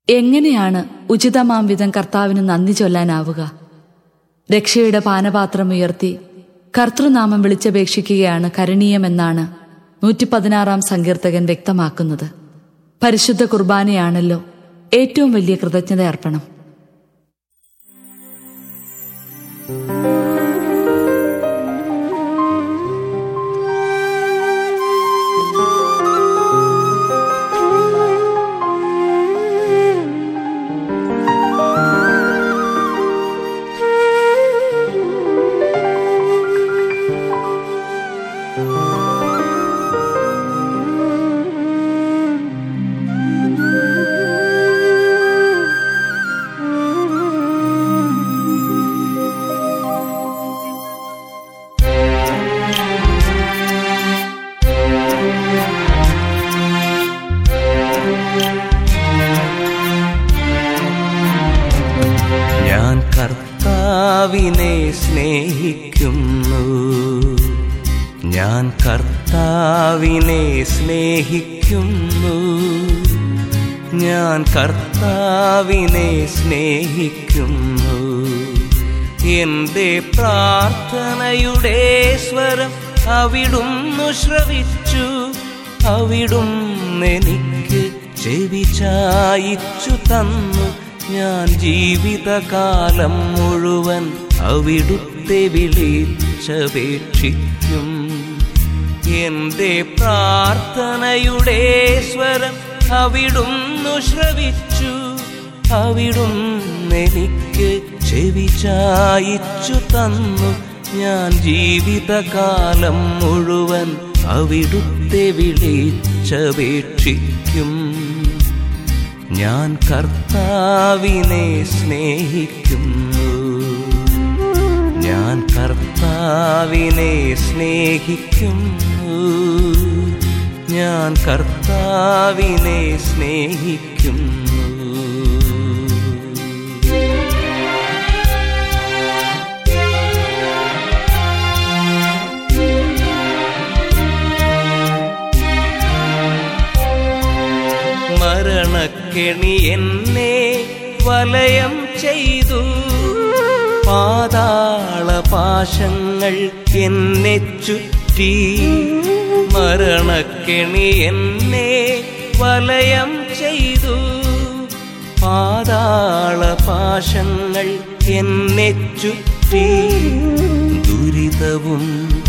എങ്ങനെയാണ് ഉചിതമാം വിധം കർത്താവിന് നന്ദി ചൊല്ലാനാവുക രക്ഷയുടെ പാനപാത്രം ഉയർത്തി കർത്തൃനാമം വിളിച്ചപേക്ഷിക്കുകയാണ് കരണീയമെന്നാണ് നൂറ്റി പതിനാറാം സങ്കീർത്തകൻ വ്യക്തമാക്കുന്നത് പരിശുദ്ധ കുർബാനയാണല്ലോ ഏറ്റവും വലിയ കൃതജ്ഞത അർപ്പണം ഞാൻ കർത്താവിനെ സ്നേഹിക്കുന്നു ഞാൻ കർത്താവിനെ സ്നേഹിക്കുന്നു ഞാൻ കർത്താവിനെ സ്നേഹിക്കുന്നു എന്റെ പ്രാർത്ഥനയുടെ സ്വരം അവിടുന്നു ശ്രവിച്ചു അവിടുന്നെനിക്ക് ചെവി ചായിച്ചു തന്നു ഞാൻ ജീവിതകാലം മുഴുവൻ അവിടുത്തെ വിളിച്ചപേക്ഷിക്കും എന്റെ പ്രാർത്ഥനയുടെ സ്വരം അവിടുന്നു ശ്രവിച്ചു അവിടുന്നെനിക്ക് ചെവി ചായിച്ചു തന്നു ഞാൻ ജീവിതകാലം മുഴുവൻ അവിടുത്തെ വിളിച്ചപേക്ഷിക്കും ഞാൻ കർത്താവിനെ സ്നേഹിക്കുന്നു ഞാൻ കർത്താവിനെ സ്നേഹിക്കുന്നു ഞാൻ കർത്താവിനെ സ്നേഹിക്കുന്നു മരണക്കെണി എന്നെ വലയം ചെയ്തു പാതാള പാശങ്ങൾ എന്നെ ചുറ്റി മരണക്കെണി എന്നെ വലയം ചെയ്തു പാതാള പാശങ്ങൾ എന്നെ ചുറ്റി ദുരിതവും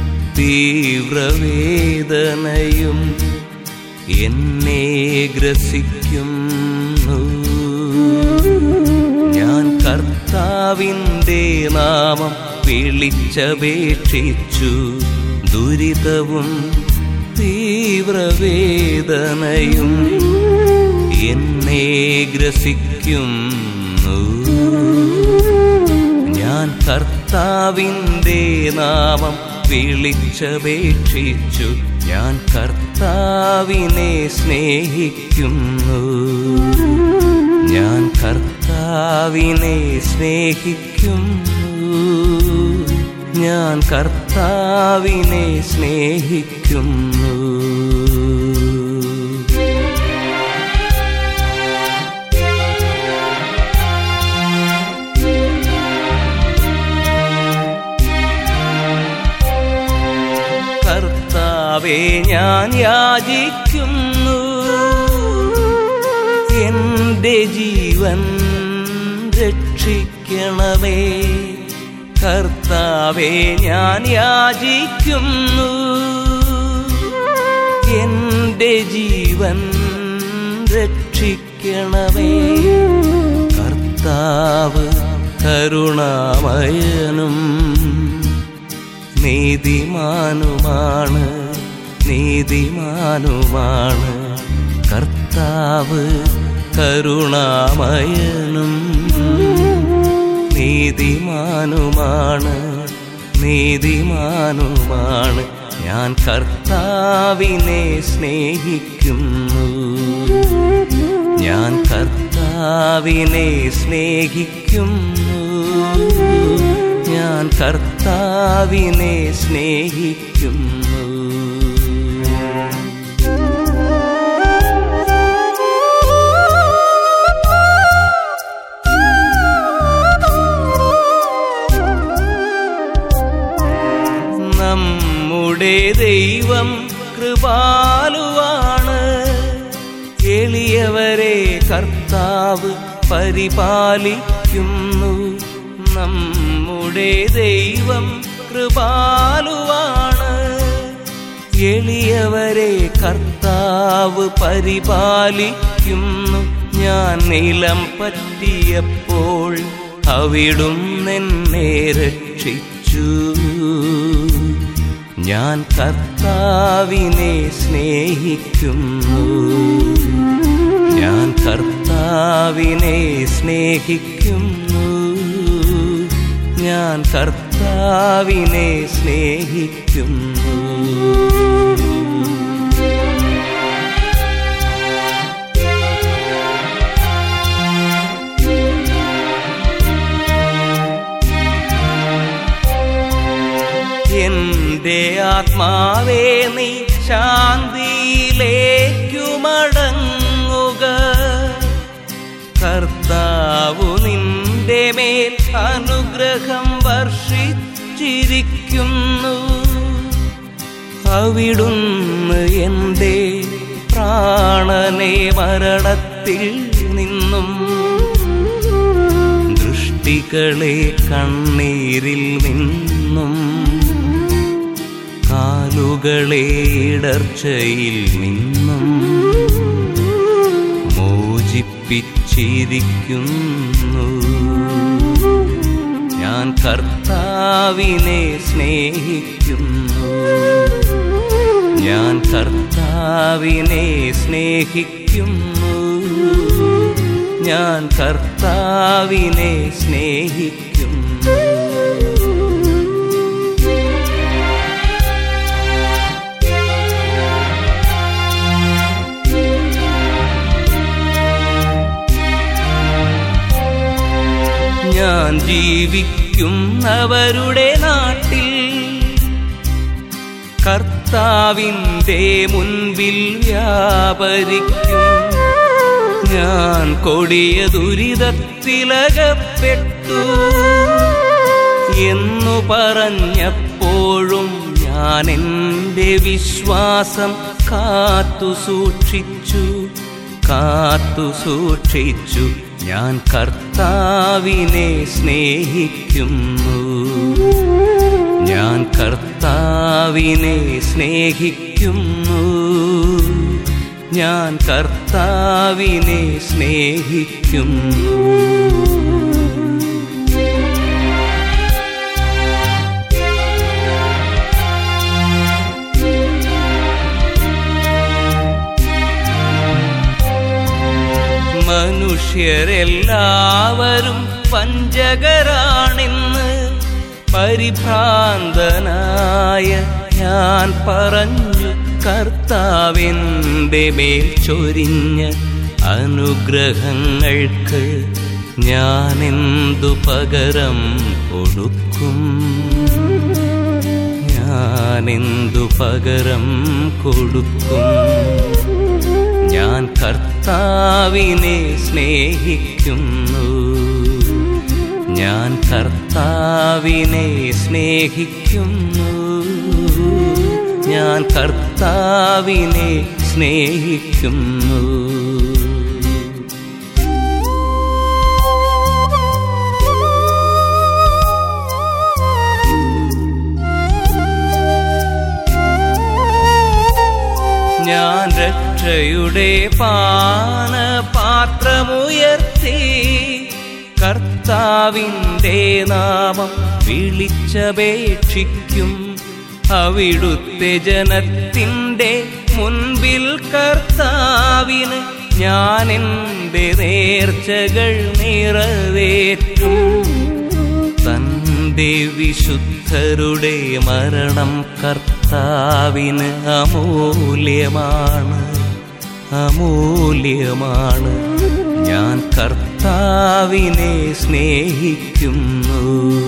തീവ്രവേദനയും എന്നെ ഗ്രസിക്കുന്നു ഞാൻ കർത്താവിൻ്റെ നാമം വിളിച്ചപേക്ഷിച്ചു ദുരിതവും തീവ്രവേദനയും എന്നെ ഗ്രസിക്കുന്നു ഞാൻ കർത്താവിൻ്റെ നാമം വിളിച്ചപേക്ഷിച്ചു ഞാൻ കർത്താവിനെ സ്നേഹിക്കുന്നു ഞാൻ കർത്താവിനെ സ്നേഹിക്കുന്നു ഞാൻ കർത്താവിനെ സ്നേഹിക്കുന്നു കർത്താവെ ഞാൻ യാചിക്കുന്നു എന്റെ ജീവൻ രക്ഷിക്കണമേ കർത്താവെ ഞാൻ യാചിക്കുന്നു എന്റെ ജീവൻ രക്ഷിക്കണമേ കർത്താവ് കരുണാമയനും നീതിമാനുമാണ് നീതിമാനുമാണ് കർത്താവ് കരുണാമയനും നീതിമാനുമാണ് നീതിമാനുമാണ് ഞാൻ കർത്താവിനെ സ്നേഹിക്കുന്നു ഞാൻ കർത്താവിനെ സ്നേഹിക്കുന്നു ഞാൻ കർത്താവിനെ സ്നേഹിക്കുന്നു Thank you. എളിയവരെ കർത്താവ് പരിപാലിക്കുന്നു നമ്മുടെ ദൈവം കൃപാലുവാണ് എളിയവരെ കർത്താവ് പരിപാലിക്കുന്നു ഞാൻ നിലം പറ്റിയപ്പോൾ അവിടും എന്നെ രക്ഷിച്ചു ഞാൻ കർത്താവിനെ സ്നേഹിക്കുന്നു ഞാൻ കർത്താവിനെ സ്നേഹിക്കുന്നു ഞാൻ കർത്താവിനെ സ്നേഹിക്കുന്നു എന്റെ ആത്മാവേ നീ ശാന്തിയിലേക്കു മടങ്ങുക കർത്താവു നിന്റെ മേൽ അനുഗ്രഹം വർഷിച്ചിരിക്കുന്നു അവിടുന്ന് എന്റെ പ്രാണനെ മരണത്തിൽ നിന്നും ദൃഷ്ടികളെ കണ്ണീരിൽ നിന്നും കാലുകളെ ഇടർച്ചയിൽ നിന്നും മോചിപ്പിച്ചിരിക്കുന്നു ഞാൻ കർത്താവിനെ സ്നേഹിക്കുന്നു ഞാൻ കർത്താവിനെ സ്നേഹിക്കുന്നു ഞാൻ കർത്താവിനെ സ്നേഹിക്കുന്നു ഞാൻ ജീവിക്കുന്നവരുടെ നാട്ടിൽ കർത്താവിൻ്റെ മുൻപിൽ വ്യാപരിക്കും ഞാൻ കൊടിയ ദുരിതത്തിലകപ്പെട്ടു എന്നു പറഞ്ഞപ്പോഴും ഞാൻ എൻ്റെ വിശ്വാസം കാത്തു സൂക്ഷിച്ചു കാത്തു സൂക്ഷിച്ചു ഞാൻ കർത്താവിനെ സ്നേഹിക്കുന്നു ഞാൻ കർത്താവിനെ സ്നേഹിക്കുന്നു ഞാൻ കർത്താവിനെ സ്നേഹിക്കുന്നു മനുഷ്യരെല്ലാവരും പഞ്ചകരാണെന്ന് പരിഭ്രാന്തനായ ഞാൻ പറഞ്ഞു കർത്താവിൻ്റെ മേൽ ചൊരിഞ്ഞ അനുഗ്രഹങ്ങൾക്ക് ഞാനെന്തു പകരം കൊടുക്കും ഞാനെന്തു പകരം കൊടുക്കും ഞാൻ കർത്താവിനെ സ്നേഹിക്കുന്നു ഞാൻ കർത്താവിനെ സ്നേഹിക്കുന്നു ഞാൻ കർത്താവിനെ സ്നേഹിക്കുന്നു ഞാൻ രക്ഷയുടെ പാനപാത്രമുയർത്തി കർത്താവിൻ്റെ നാമം വിളിച്ചപേക്ഷിക്കും അവിടുത്തെ ജനത്തിൻ്റെ മുൻപിൽ കർത്താവിന് ഞാൻ എൻ്റെ നേർച്ചകൾ നിറവേറ്റും തന്റെ വിശുദ്ധരുടെ മരണം കർത്താവിന് അമൂല്യമാണ് അമൂല്യമാണ് ഞാൻ കർത്താവിനെ സ്നേഹിക്കുന്നു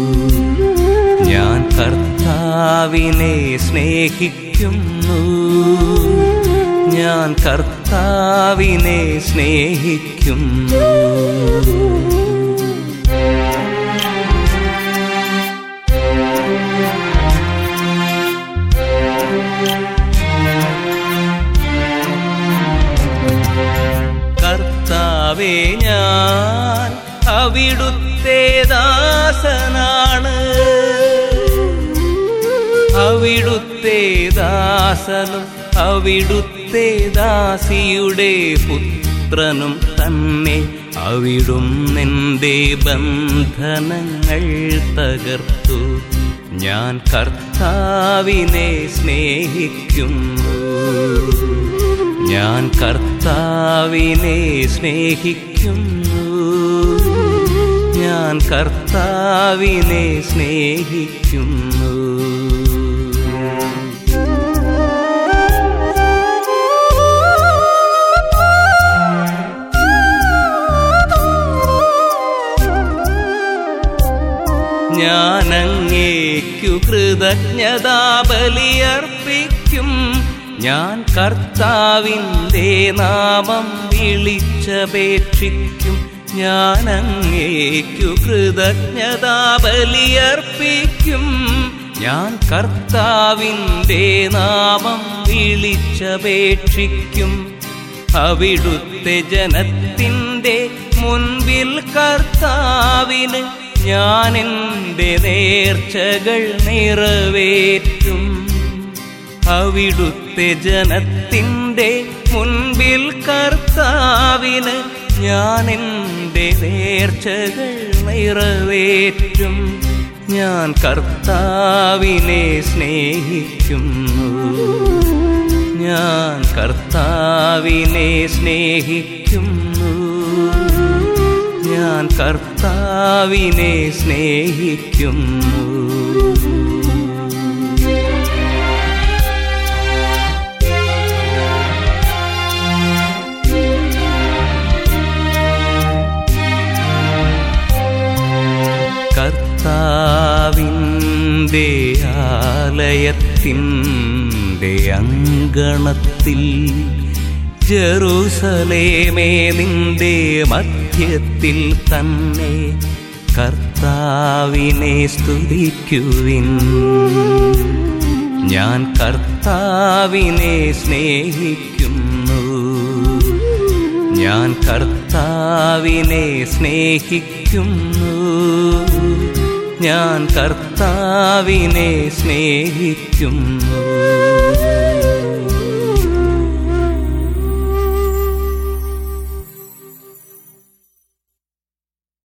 ഞാൻ കർത്താവിനെ സ്നേഹിക്കുന്നു ഞാൻ കർത്താവിനെ സ്നേഹിക്കുന്നു കർത്താവേ ഞാൻ അവിടുത്തെ ദാസനാണ് അവിടുത്തെ ദാസനും അവിടുത്തെ ദാസിയുടെ പുത്രനും തന്നെ അവിടും നിന്റെ ബന്ധനങ്ങൾ തകർത്തു ഞാൻ കർത്താവിനെ സ്നേഹിക്കുന്നു ഞാൻ കർത്താവിനെ സ്നേഹിക്കുന്നു ഞാൻ കർത്താവിനെ സ്നേഹിക്കുന്നു ഞാൻ അങ്ങേക്കു കൃതജ്ഞതാ ബലിയർപ്പിക്കും ഞാൻ കർത്താവിൻ്റെ നാമം വിളിച്ചപേക്ഷിക്കും ഞാൻ അങ്ങേക്കു കൃതജ്ഞതാ ബലിയർപ്പിക്കും ഞാൻ കർത്താവിൻ്റെ നാമം വിളിച്ചപേക്ഷിക്കും അവിടുത്തെ ജനത്തിൻ്റെ മുൻപിൽ കർത്താവിന് ഞാൻ എൻ്റെ നേർച്ചകൾ നിറവേറ്റും അവിടുത്തെ ജനത്തിൻ്റെ മുൻപിൽ കർത്താവിന് ഞാൻ എൻ്റെ നേർച്ചകൾ നിറവേറ്റും ഞാൻ കർത്താവിനെ സ്നേഹിക്കുന്നു ഞാൻ കർത്താവിനെ സ്നേഹിക്കുന്നു ഞാൻ കർത്താവിനെ സ്നേഹിക്കുന്നു കർത്താവിൻ്റെ ആലയത്തിൻ്റെ അങ്കണത്തിൽ ജെറൂസലേമേ നിന്റെ മധ്യത്തിൽ തന്നെ കർത്താവിനെ സ്തുതിക്കുവിൻ ഞാൻ കർത്താവിനെ സ്നേഹിക്കുന്നു ഞാൻ കർത്താവിനെ സ്നേഹിക്കുന്നു ഞാൻ കർത്താവിനെ സ്നേഹിക്കുന്നു